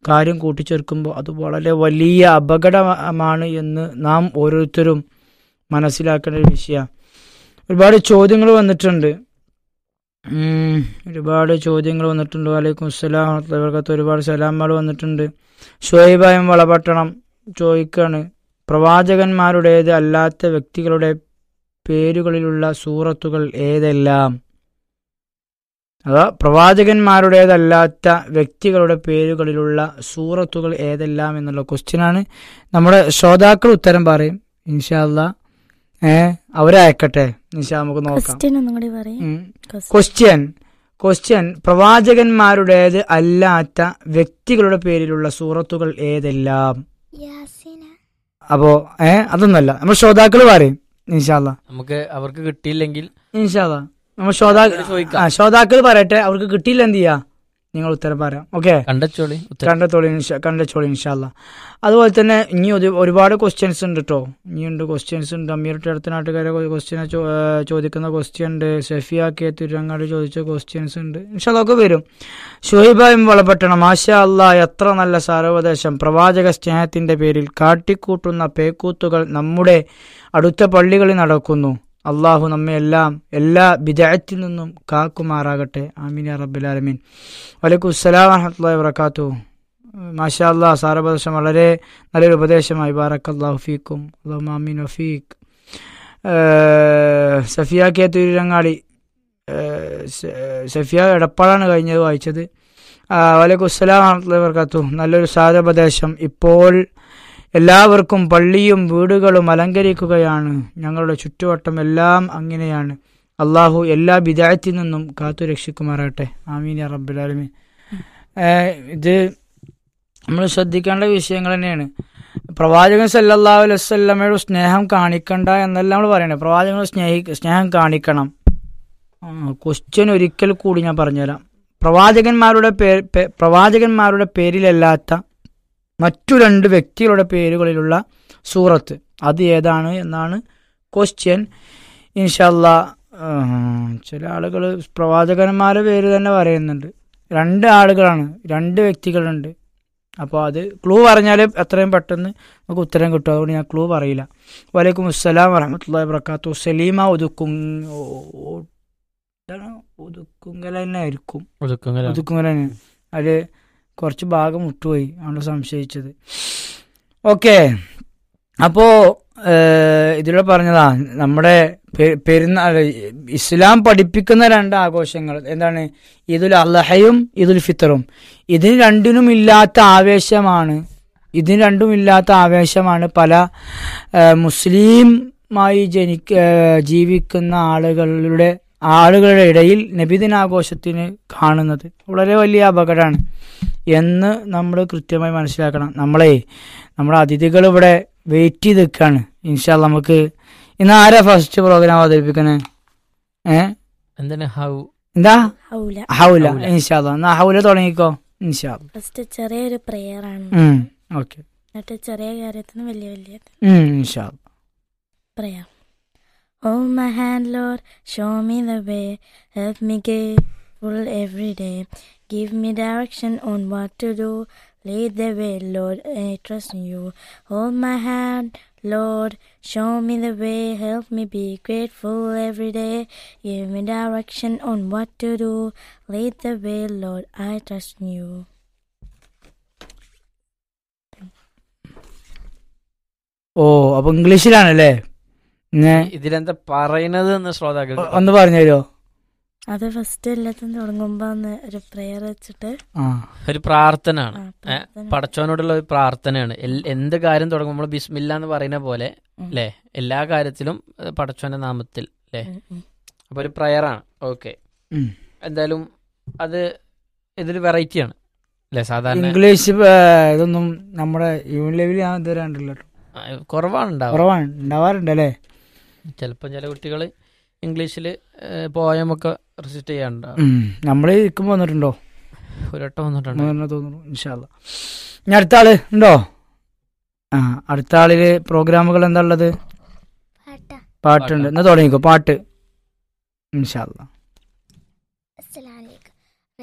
കാര്യം കൂട്ടിച്ചേർക്കുമ്പോൾ അത് വളരെ വലിയ അപകടമാണ് എന്ന് നാം ഓരോരുത്തരും മനസ്സിലാക്കേണ്ട ഒരു വിഷയമാണ് ഒരുപാട് ചോദ്യങ്ങൾ വന്നിട്ടുണ്ട് ഉം, ഒരുപാട് ചോദ്യങ്ങൾ വന്നിട്ടുണ്ട് വലൈക്കും അസ്സലാം വർക്കത്ത് ഒരുപാട് സലാമുകൾ വന്നിട്ടുണ്ട് ഷുഹൈബായും വളപട്ടണം ചോദിക്കാണ് പ്രവാചകന്മാരുടേത് അല്ലാത്ത വ്യക്തികളുടെ പേരുകളിലുള്ള സൂറത്തുകൾ ഏതെല്ലാം അതാ പ്രവാചകന്മാരുടേതല്ലാത്ത വ്യക്തികളുടെ പേരുകളിലുള്ള സൂറത്തുകൾ ഏതെല്ലാം എന്നുള്ള ക്വസ്റ്റ്യനാണ് നമ്മുടെ ശ്രോതാക്കൾ ഉത്തരം പറയും ഇൻഷാല്ല ഏ അവരയക്കട്ടെ ഇൻഷാ നമുക്ക് നോക്കാം ക്വസ്റ്റ്യൻ ഒന്നും കൂടി പറയും ഉം. ക്വസ്റ്റ്യൻ ക്വസ്റ്റ്യൻ പ്രവാചകന്മാരുടേത് അല്ലാത്ത വ്യക്തികളുടെ പേരിലുള്ള സൂറത്തുകൾ ഏതെല്ലാം അപ്പോ ഏ അതൊന്നല്ല നമ്മൾ ശ്രോതാക്കൾ പറയും ഇൻഷാല്ല നമുക്ക് അവർക്ക് കിട്ടിയില്ലെങ്കിൽ ഇൻഷാല്ല നമ്മൾ ശ്രോതാക്കൾ അവരോട് ചോദിക്കാം. ആ ശ്രോതാക്കൾ പറയട്ടെ അവർക്ക് കിട്ടിയില്ല എന്ത് ചെയ്യാ നിങ്ങൾ ഉത്തരം പറയാം ഓക്കെ കണ്ടെച്ചോളി ഉത്തരം കണ്ടെത്തോളി ഇൻഷാ- കണ്ടെച്ചോളി ഇൻഷാല്ല അതുപോലെ തന്നെ ഇനി ഒരു- ഒരുപാട് ക്വസ്റ്റ്യൻസ് ഉണ്ട് കേട്ടോ ഇനിയുണ്ട് ക്വസ്റ്റ്യൻസ് ഉണ്ട് അമീറിട്ട് അടുത്ത നാട്ടുകാരെ ക്വസ്റ്റ്യൻ ചോദിക്കുന്ന ക്വസ്റ്റ്യൻ ഉണ്ട് സഫിയ കെ തിരുരങ്ങാട് ചോദിച്ച ക്വസ്റ്റ്യൻസ് ഉണ്ട് ഇൻഷാല്ല ഒക്കെ വരും ഷുഹൈബായും വളപട്ടണം മാഷാ അല്ലാ എത്ര നല്ല സാരോപദേശം പ്രവാചക സ്നേഹത്തിന്റെ പേരിൽ കാട്ടിക്കൂട്ടുന്ന പേക്കൂത്തുകൾ നമ്മുടെ അടുത്ത പള്ളികളിൽ നടക്കുന്നു അള്ളാഹു നമ്മെ എല്ലാം എല്ലാ വിദഗ്ധത്തിൽ നിന്നും കാക്കുമാറാകട്ടെ ആമീൻ യാ റബ്ബുലാലമീൻ വലൈക്കും അസ്സലാം വറഹമത്തുള്ളാഹി വബറകാത്തു മാഷാ അല്ലാ സാരോപദേശം വളരെ നല്ലൊരു ഉപദേശമായി ബാറക്കല്ലാഹു ഫീക്കും അള്ളാഹു ആമീൻ വഫീഖ് ഏഹ് സഫിയ കെ തിരുരങ്ങാടി ഏഹ് സ- സഫിയ എടപ്പാളാണ് കഴിഞ്ഞത് വായിച്ചത് ആ, വലൈക്കും അസ്സലാം വറഹമത്തുള്ളാഹി വബറകാത്തു നല്ലൊരു സാരോപദേശം ഇപ്പോൾ എല്ലാവർക്കും പള്ളിയും വീടുകളും അലങ്കരിക്കുകയാണ് ഞങ്ങളുടെ ചുറ്റുവട്ടം എല്ലാം അങ്ങനെയാണ് അള്ളാഹു എല്ലാ വിദായത്തിൽ നിന്നും കാത്തു രക്ഷിക്കുമാറാകട്ടെ ആമീൻ യാ റബ്ബുലാലമീൻ ഇത് നമ്മൾ ശ്രദ്ധിക്കേണ്ട വിഷയങ്ങൾ തന്നെയാണ് പ്രവാചകൻ സല്ലല്ലാഹു അലൈഹി വസല്ലമയുടെ സ്നേഹം കാണിക്കണ്ട എന്നല്ല നമ്മൾ പറയണേ പ്രവാചകൻ സ്നേഹി സ്നേഹം കാണിക്കണം ക്വസ്റ്റ്യൻ ഒരിക്കൽ കൂടി ഞാൻ പറഞ്ഞുതരാം പ്രവാചകന്മാരുടെ പേര് പേ- പ്രവാചകന്മാരുടെ പേരിലല്ലാത്ത മറ്റു രണ്ട് വ്യക്തികളുടെ പേരുകളിലുള്ള സൂറത്ത് അത് ഏതാണ് എന്നാണ് ക്വസ്റ്റ്യൻ ഇൻഷല്ല ചില ആളുകൾ പ്രവാചകന്മാരുടെ പേര് തന്നെ പറയുന്നുണ്ട് രണ്ട് ആളുകളാണ് രണ്ട് വ്യക്തികളുണ്ട് അപ്പോൾ അത് ക്ലൂ പറഞ്ഞാൽ എത്രയും പെട്ടെന്ന് നമുക്ക് ഉത്തരം കിട്ടും അതുകൊണ്ട് ഞാൻ ക്ലൂ പറയില്ല വലൈക്കും അസ്സലാം വറഹമത്തല്ലാ വർക്കാത്തു സലീമ ഒതുക്കും ഒതുക്കുങ്കല തന്നെ ആയിരിക്കും ഒതുക്കുങ്ങല ഒതുക്കുങ്കല തന്നെ അതിൽ കുറച്ച് ഭാഗം വിട്ടുപോയി ആണ് സംശയിച്ചത് ഓക്കെ അപ്പോ ഇതിലൂടെ പറഞ്ഞതാ നമ്മുടെ പെ- പെരുന്നാൾ ഇസ്ലാം പഠിപ്പിക്കുന്ന രണ്ട് ആഘോഷങ്ങൾ എന്താണ് ഈദുൽ അള്ളഹയും ഈദുൽ ഫിത്തറും ഇതിന് രണ്ടിനും ഇല്ലാത്ത ആവേശമാണ് ഇതിന് രണ്ടും ഇല്ലാത്ത ആവേശമാണ് പല ആ, മുസ്ലിമായി ജനിക്ക ആ, ജീവിക്കുന്ന ആളുകളുടെ ആളുകളുടെ ഇടയിൽ നബിദിനാഘോഷത്തിന് കാണുന്നത് വളരെ വലിയ അപകടമാണ് എന്ന് നമ്മൾ കൃത്യമായി മനസ്സിലാക്കണം നമ്മളെ നമ്മുടെ അതിഥികൾ ഇവിടെ വെയിറ്റ് ചെയ്ത് നിൽക്കുകയാണ് ഇൻഷാല്ല നമുക്ക് ഇന്ന് ആരാ ഫസ്റ്റ് പ്രോഗ്രാം അവതരിപ്പിക്കണേ ഏ എന്താണ് ഹൗ എന്താ ഹൗല ഹൗല ഹൗല. ഇൻഷാല്ല എന്നാ ഹൗല തുടങ്ങിക്കോ ഇൻഷാല്ല ഫസ്റ്റ് ചെറിയൊരു പ്രെയർ ആണ് ഓക്കെ എന്നിട്ട് ചെറിയ കാര്യത്തിന് വലിയ വലിയ ഇൻഷാല്ല prayer. Hold my hand, Lord, show me the way. Help me get full every day. Give me direction on what to do. Lead the way, Lord, I trust in you. Hold my hand, Lord, show me the way. Help me be grateful every day. Give me direction on what to do. Lead the way, Lord, I trust in you. ഓ അപ്പൊ ഇംഗ്ലീഷിലാണല്ലേ ഇന്ന് ഇതിലെന്താ പറയണത് എന്ന് ശ്രോതാക്കൾ ഒന്ന് പറഞ്ഞു തരുമോ അത് ഫസ്റ്റ് എല്ലാത്തിനും തുടങ്ങുമ്പോ ഒന്ന് ഒരു പ്രെയർ വെച്ചിട്ട് ആ ഒരു പ്രാർത്ഥനയാണ് ആ, ഏ, പ്രാർത്ഥന. പടച്ചവനോടുള്ള ഒരു പ്രാർത്ഥനയാണ് എൽ- എന്ത് കാര്യം തുടങ്ങുമ്പോൾ നമ്മൾ ബിസ്മില്ല എന്ന് പറയുന്ന പോലെ ഉം. അല്ലേ എല്ലാ കാര്യത്തിലും ഏ, പടച്ചവന്റെ നാമത്തിൽ അല്ലേ ഉം, ഉം. അപ്പൊ ഒരു പ്രയറാണ് ഓക്കെ ഉം. എന്തായാലും അത് ഇതൊരു വെറൈറ്റിയാണ് അല്ലേ സാധാരണ ഇംഗ്ലീഷ് ഏ, ഇതൊന്നും നമ്മുടെ യൂൺ ലെവലിൽ ഞാൻ ഇതുവരെ കണ്ടില്ല കേട്ടോ ആ, കുറവാണ് ഉണ്ടാവുക കുറവാണ് ഉണ്ടാവാറുണ്ട് അല്ലേ ചിലപ്പം ചില കുട്ടികൾ ഇംഗ്ലീഷിൽ പോയമൊക്കെ റെസിസ്റ്റ് ചെയ്യാറുണ്ടാവും നമ്മൾ ഇരിക്കുമ്പോൾ വന്നിട്ടുണ്ടോ ഒരു വട്ടം വന്നിട്ടുണ്ട് വന്നിട്ടുണ്ടെന്ന് തോന്നുന്നു ഇൻഷാല്ല ഇനി അടുത്ത ആള് ഉണ്ടോ ആ അടുത്ത ആളില് പ്രോഗ്രാമുകൾ എന്താ ഉള്ളത് പാട്ടുണ്ട് എന്നാ തുടങ്ങിക്കോ പാട്ട് ഇൻഷാല്ല